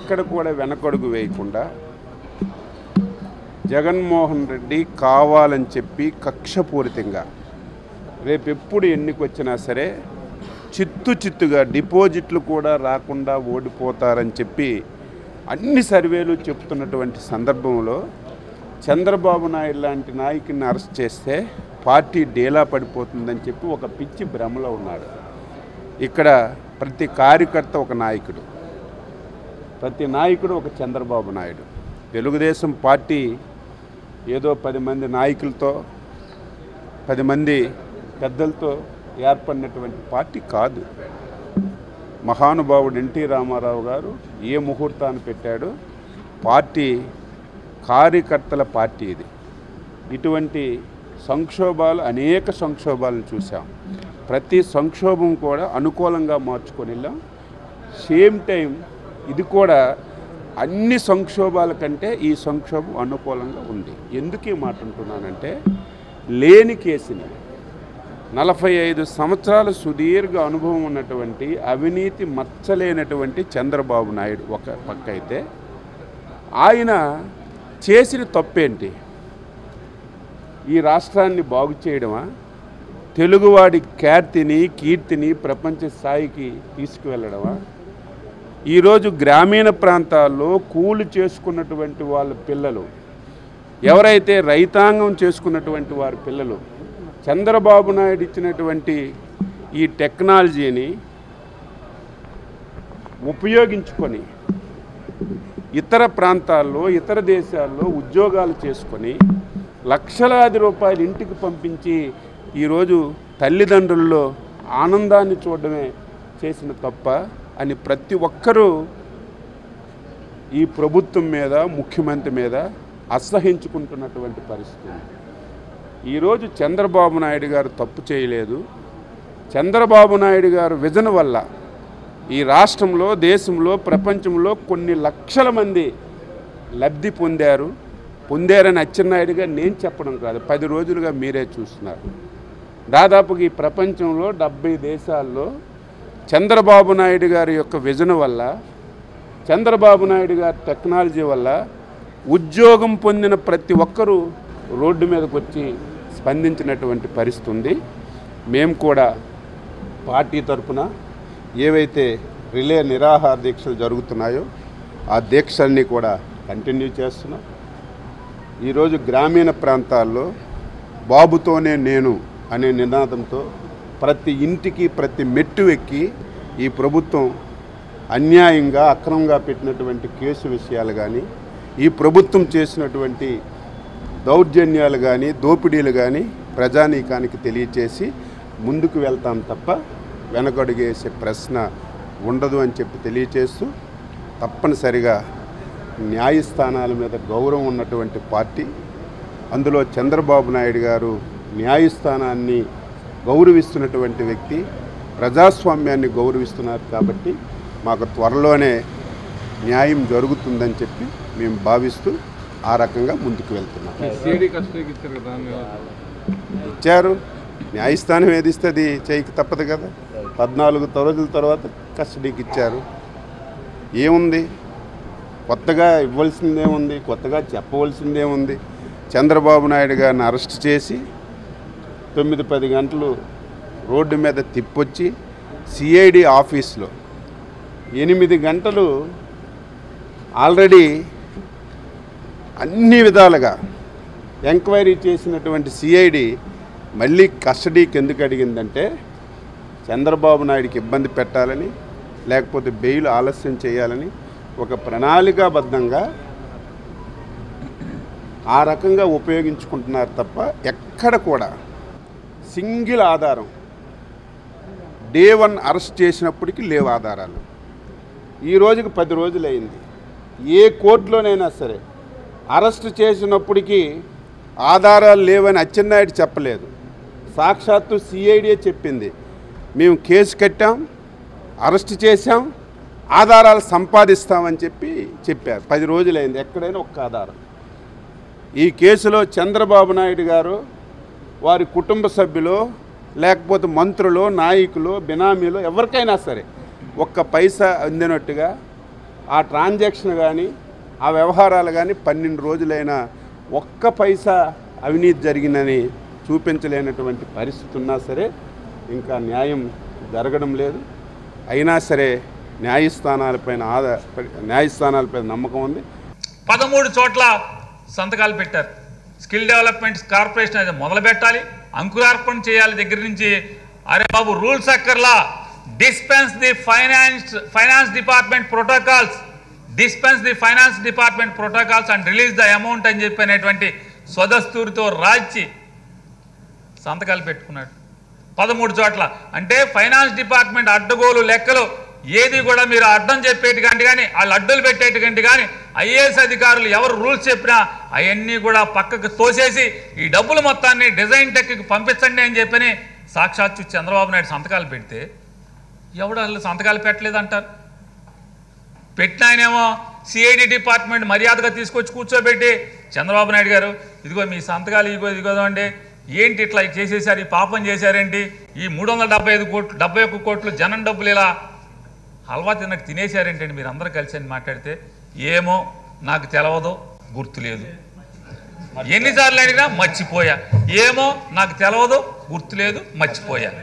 ఎక్కడ కూడా వెనకడుగు వేయకుండా జగన్మోహన్ రెడ్డి కావాలని చెప్పి కక్షపూరితంగా రేపు ఎప్పుడు ఎన్నికొచ్చినా సరే చిత్తు చిత్తుగా డిపాజిట్లు కూడా రాకుండా ఓడిపోతారని చెప్పి అన్ని సర్వేలు చెప్తున్నటువంటి సందర్భంలో చంద్రబాబు నాయుడు లాంటి నాయకుడిని అరెస్ట్ చేస్తే పార్టీ డేలా పడిపోతుందని చెప్పి ఒక పిచ్చి భ్రమలో ఉన్నాడు ఇక్కడ ప్రతి కార్యకర్త ఒక నాయకుడు ప్రతి నాయకుడు ఒక చంద్రబాబు నాయుడు తెలుగుదేశం పార్టీ ఏదో పది మంది నాయకులతో పది మంది పెద్దలతో ఏర్పడినటువంటి పార్టీ కాదు మహానుభావుడు ఎన్టీ రామారావు గారు ఏ ముహూర్తాన్ని పెట్టాడో పార్టీ కార్యకర్తల పార్టీ ఇది ఇటువంటి సంక్షోభాలు అనేక సంక్షోభాలను చూసాం ప్రతి సంక్షోభం కూడా అనుకూలంగా మార్చుకొని వెళ్ళాం సేమ్ టైం ఇది కూడా అన్ని సంక్షోభాల కంటే ఈ సంక్షోభం అనుకూలంగా ఉంది ఎందుకు ఈ మాట అంటున్నానంటే లేని కేసుని నలభై ఐదు సంవత్సరాల సుదీర్ఘ అనుభవం ఉన్నటువంటి అవినీతి మచ్చలేనటువంటి చంద్రబాబు నాయుడు ఒక పక్క అయితే ఆయన చేసిన తప్పేంటి ఈ రాష్ట్రాన్ని బాగు చేయడమా తెలుగువాడి ఖ్యాతిని కీర్తిని ప్రపంచ స్థాయికి తీసుకువెళ్ళడమా ఈరోజు గ్రామీణ ప్రాంతాల్లో కూలి చేసుకున్నటువంటి వాళ్ళ పిల్లలు ఎవరైతే రైతాంగం చేసుకున్నటువంటి వారి పిల్లలు చంద్రబాబు నాయుడు ఇచ్చినటువంటి ఈ టెక్నాలజీని ఉపయోగించుకొని ఇతర ప్రాంతాల్లో ఇతర దేశాల్లో ఉద్యోగాలు చేసుకొని లక్షలాది రూపాయలు ఇంటికి పంపించి ఈరోజు తల్లిదండ్రుల్లో ఆనందాన్ని చూడడమే చేసిన తప్ప అని ప్రతి ఒక్కరూ ఈ ప్రభుత్వం మీద ముఖ్యమంత్రి మీద అసహించుకుంటున్నటువంటి పరిస్థితి ఉంది. ఈరోజు చంద్రబాబు నాయుడు గారు తప్పు చేయలేదు చంద్రబాబు నాయుడు గారు విజన్ వల్ల ఈ రాష్ట్రంలో దేశంలో ప్రపంచంలో కొన్ని లక్షల మంది లబ్ధి పొందారు పొందారని అచ్చెన్నాయుడుగా నేను చెప్పడం కాదు పది రోజులుగా మీరే చూస్తున్నారు దాదాపుగా ఈ ప్రపంచంలో డెబ్బై దేశాల్లో చంద్రబాబు నాయుడు గారి యొక్క విజన్ వల్ల చంద్రబాబు నాయుడు గారి టెక్నాలజీ వల్ల ఉద్యోగం పొందిన ప్రతి ఒక్కరూ రోడ్డు మీదకి వచ్చి స్పందించినటువంటి పరిస్థితి ఉంది మేము కూడా పార్టీ తరపున ఏవైతే రిలే నిరాహార దీక్షలు జరుగుతున్నాయో ఆ దీక్షల్ని కూడా కంటిన్యూ చేస్తున్నాం ఈరోజు గ్రామీణ ప్రాంతాల్లో బాబుతోనే నేను అనే నినాదంతో ప్రతి ఇంటికి ప్రతి మెట్టు ఎక్కి ఈ ప్రభుత్వం అన్యాయంగా అక్రమంగా పెట్టినటువంటి కేసు విషయాలు కానీ ఈ ప్రభుత్వం చేసినటువంటి దౌర్జన్యాలు కానీ దోపిడీలు కానీ ప్రజానీకానికి తెలియచేసి ముందుకు వెళ్తాం తప్ప వెనకడుగేసే ప్రశ్న ఉండదు అని చెప్పి తెలియచేస్తూ తప్పనిసరిగా న్యాయస్థానాల మీద గౌరవం ఉన్నటువంటి పార్టీ అందులో చంద్రబాబు నాయుడు గారు న్యాయస్థానాన్ని గౌరవిస్తున్నటువంటి వ్యక్తి ప్రజాస్వామ్యాన్ని గౌరవిస్తున్నారు కాబట్టి మాకు త్వరలోనే న్యాయం జరుగుతుందని చెప్పి మేము భావిస్తూ ఆ రకంగా ముందుకు వెళ్తున్నాం సిఐడి కస్టడీకి ఇచ్చారు కదా దాన్ని ఇచ్చారు న్యాయస్థానం ఏది ఇస్తే అది చేయక తప్పదు కదా పద్నాలుగు రోజుల తర్వాత కస్టడీకి ఇచ్చారు ఏముంది కొత్తగా ఇవ్వాల్సిందేముంది కొత్తగా చెప్పవలసిందేముంది చంద్రబాబు నాయుడు గారిని అరెస్ట్ చేసి తొమ్మిది పది గంటలు రోడ్డు మీద తిప్పొచ్చి సిఐడి ఆఫీస్లో ఎనిమిది గంటలు ఆల్రెడీ అన్ని విధాలుగా ఎంక్వైరీ చేసినటువంటి సిఐడి మళ్ళీ కస్టడీకి ఎందుకు అడిగిందంటే చంద్రబాబు నాయుడికి ఇబ్బంది పెట్టాలని లేకపోతే బెయిల్ ఆలస్యం చేయాలని ఒక ప్రణాళికాబద్ధంగా ఆ రకంగా ఉపయోగించుకుంటున్నారు తప్ప ఎక్కడ కూడా సింగిల్ ఆధారం డే వన్ అరెస్ట్ చేసినప్పటికీ లేవు ఆధారాలు ఈ రోజుకి పది రోజులు అయింది ఏ కోర్టులోనైనా సరే అరెస్ట్ చేసినప్పటికీ ఆధారాలు లేవని అచ్చెన్నాయుడు చెప్పలేదు సాక్షాత్తు సిఐడియే చెప్పింది మేము కేసు కట్టాం అరెస్ట్ చేశాం ఆధారాలు సంపాదిస్తామని చెప్పి చెప్పారు పది రోజులైంది ఎక్కడైనా ఒక్క ఆధారం ఈ కేసులో చంద్రబాబు నాయుడు గారు వారి కుటుంబ సభ్యులు లేకపోతే మంత్రులు నాయకులు బినామీలు ఎవరికైనా సరే ఒక్క పైసా అందినట్టుగా ఆ ట్రాన్సాక్షన్ కానీ ఆ వ్యవహారాలు కానీ పన్నెండు రోజులైనా ఒక్క పైసా అవినీతి జరిగిందని చూపించలేనటువంటి పరిస్థితి ఉన్నా సరే ఇంకా న్యాయం జరగడం లేదు అయినా సరే న్యాయస్థానాలపైన ఆధార న్యాయస్థానాలపైన నమ్మకం ఉంది పదమూడు చోట్ల సంతకాలు పెట్టారు స్కిల్ డెవలప్మెంట్ కార్పొరేషన్ అది మొదలు పెట్టాలి అంకురార్పణ చేయాలి దగ్గర నుంచి అరే బాబు రూల్స్ అక్కర్లా dispense the finance finance department protocols dispense the finance department protocols and release the amount అని చెప్పి అనేటువంటి స్వదస్తూరితో రాల్చి సంతకాలు పెట్టుకున్నాడు పదమూడు చోట్ల అంటే ఫైనాన్స్ డిపార్ట్మెంట్ అడ్డగోలు లెక్కలు ఏది కూడా మీరు అడ్డం చెప్పేటికంటే కానీ వాళ్ళు అడ్డులు పెట్టేటికంటే కానీ ఐఏఎస్ అధికారులు ఎవరు రూల్స్ చెప్పినా అవన్నీ కూడా పక్కకు తోసేసి ఈ డబ్బులు మొత్తాన్ని డిజైన్ టెక్కి పంపించండి అని చెప్పని సాక్షాత్తు చంద్రబాబు నాయుడు సంతకాలు పెడితే ఎవడు అసలు సంతకాలు పెట్టలేదంటారు పెట్టిన ఆయనేమో సిఐడి డిపార్ట్మెంట్ మర్యాదగా తీసుకొచ్చి కూర్చోబెట్టి చంద్రబాబు నాయుడు గారు ఇదిగో మీ సంతకాలు ఇదిగో ఇదిగో అండి ఏంటి ఇట్లా చేసేసారు ఈ పాపం చేశారేంటి ఈ మూడు వందల డెబ్బై ఐదు కోట్లు డెబ్బై ఒక్క కోట్లు జనం డబ్బులు ఇలా హల్వా తిన్నట్టు తినేశారేంటండి మీరు అందరూ కలిసి అని మాట్లాడితే ఏమో నాకు తెలవదు గుర్తులేదు ఎన్నిసార్లు అడిగినా మర్చిపోయా ఏమో నాకు తెలవదు గుర్తులేదు మర్చిపోయా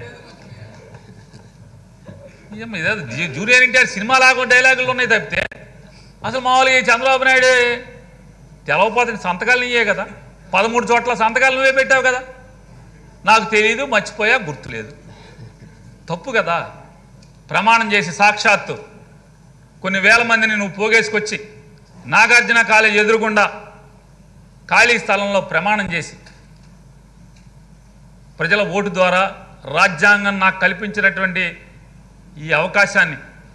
ఏం ఇదే జూ- జూనియర్ ఎన్టీఆర్ సినిమా లాగా డైలాగులు ఉన్నాయి తప్పితే అసలు మామూలుగా ఈ చంద్రబాబు నాయుడు తెలవపోతే సంతకాలు నీయే కదా పదమూడు చోట్ల సంతకాలు నువ్వే పెట్టావు కదా నాకు తెలియదు మర్చిపోయా గుర్తులేదు తప్పు కదా ప్రమాణం చేసి సాక్షాత్తు కొన్ని వేల మందిని నువ్వు పోగేసుకొచ్చి నాగార్జున కాలేజ్ ఎదురుగుండా ఖాళీ స్థలంలో ప్రమాణం చేసి ప్రజల ఓటు ద్వారా రాజ్యాంగం నాకు కల్పించినటువంటి ఈ అవకాశాన్ని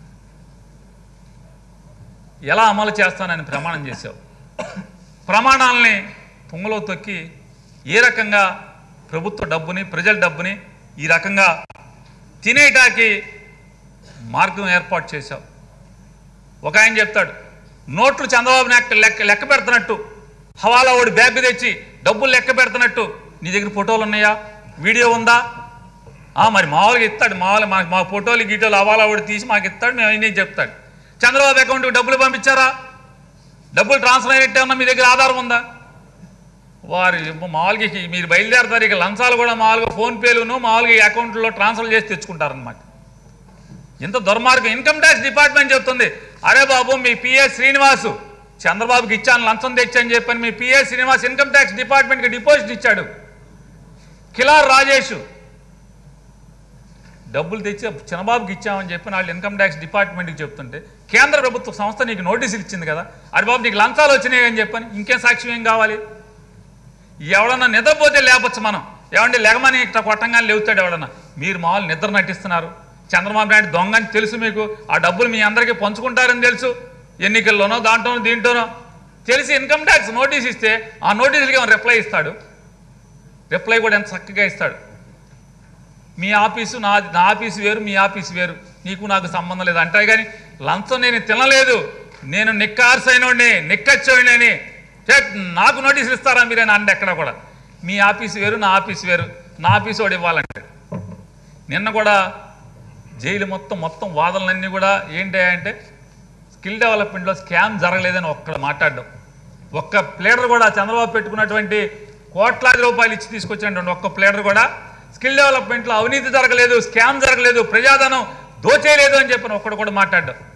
ఎలా అమలు చేస్తానని ప్రమాణం చేశావు ప్రమాణాలని పొంగలో తొక్కి ఏ రకంగా ప్రభుత్వ డబ్బుని ప్రజల డబ్బుని ఈ రకంగా తినేటాకి మార్గం ఏర్పాటు చేశావు ఒక ఆయన చెప్తాడు నోట్లు చంద్రబాబు నాయుడు లెక్క లెక్క పెడుతున్నట్టు హవాలా ఓడి బ్యాగ్ తెచ్చి డబ్బులు లెక్క పెడుతున్నట్టు నీ దగ్గర ఫోటోలు ఉన్నాయా వీడియో ఉందా ఆ, మరి మామూలుగా ఇస్తాడు మామూలుగా మాకు మా ఫోటోలు గీటోలు హవాలా ఓడి తీసి మాకు ఇస్తాడు మేము అన్నీ చెప్తాడు చంద్రబాబు అకౌంట్కి డబ్బులు పంపించారా డబ్బులు ట్రాన్స్ఫర్ అయినట్టే ఉన్నా మీ దగ్గర ఆధారం ఉందా వారి మామూలుగా ఇక మీరు బయలుదేరతారు ఇక లంచాలు కూడా మామూలుగా ఫోన్పేలును మామూలుగా ఈ అకౌంట్లో ట్రాన్స్ఫర్ చేసి తెచ్చుకుంటారనమాట ఇంత దుర్మార్గం ఇన్కమ్ ట్యాక్స్ డిపార్ట్మెంట్ చెప్తుంది అరే బాబు మీ పిఎస్ శ్రీనివాసు చంద్రబాబుకి ఇచ్చాను లంచం తెచ్చాను చెప్పని మీ పిఎస్ శ్రీనివాస్ ఇన్కమ్ ట్యాక్స్ డిపార్ట్మెంట్కి డిపాజిట్ ఇచ్చాడు కిలార్ రాజేష్ డబ్బులు తెచ్చి చిన్నబాబుకి ఇచ్చామని చెప్పి వాళ్ళు ఇన్కమ్ ట్యాక్స్ డిపార్ట్మెంట్కి చెప్తుంటే కేంద్ర ప్రభుత్వ సంస్థ నీకు నోటీసులు ఇచ్చింది కదా అరే బాబు నీకు లంచాలు వచ్చినాయి అని చెప్పని ఇంకేం సాక్ష్యం ఏం కావాలి ఎవడన్నా నిద్రపోతే లేపచ్చు మనం ఏమండి లెగమని ఇట్లా కొట్టంగానే లేవుతాడు ఎవడన్నా మీరు మామూలు నిద్ర నటిస్తున్నారు చంద్రబాబు నాయుడు దొంగ అని తెలుసు మీకు ఆ డబ్బులు మీ అందరికీ పంచుకుంటారని తెలుసు ఎన్నికల్లోనో దాంట్లోనో దీంట్లోనో తెలిసి ఇన్కమ్ ట్యాక్స్ నోటీస్ ఇస్తే ఆ నోటీసులకి ఏమైనా రిప్లై ఇస్తాడు రిప్లై కూడా ఎంత చక్కగా ఇస్తాడు మీ ఆఫీసు నా నా ఆఫీసు వేరు మీ ఆఫీసు వేరు నీకు నాకు సంబంధం లేదు అంటాయి కానీ లంచం నేను తినలేదు నేను నిక్కార్సైనోడిని నిక్కచ్చోడిని నాకు నోటీసులు ఇస్తారా మీరని అంటే ఎక్కడ కూడా మీ ఆఫీసు వేరు నా ఆఫీసు వేరు నా ఆఫీసు వాడు ఇవ్వాలంటే నిన్న కూడా జైలు మొత్తం మొత్తం వాదనలన్నీ కూడా ఏంటి అంటే స్కిల్ డెవలప్మెంట్లో స్కామ్ జరగలేదని ఒక్కడ మాట్లాడడం ఒక్క ప్లేడర్ కూడా చంద్రబాబు పెట్టుకున్నటువంటి కోట్లాది రూపాయలు ఇచ్చి తీసుకొచ్చినటువంటి ఒక్క ప్లేడర్ కూడా స్కిల్ డెవలప్మెంట్లో అవినీతి జరగలేదు స్కామ్ జరగలేదు ప్రజాధనం దోచేయలేదు అని చెప్పిన ఒక్కడు కూడా మాట్లాడడం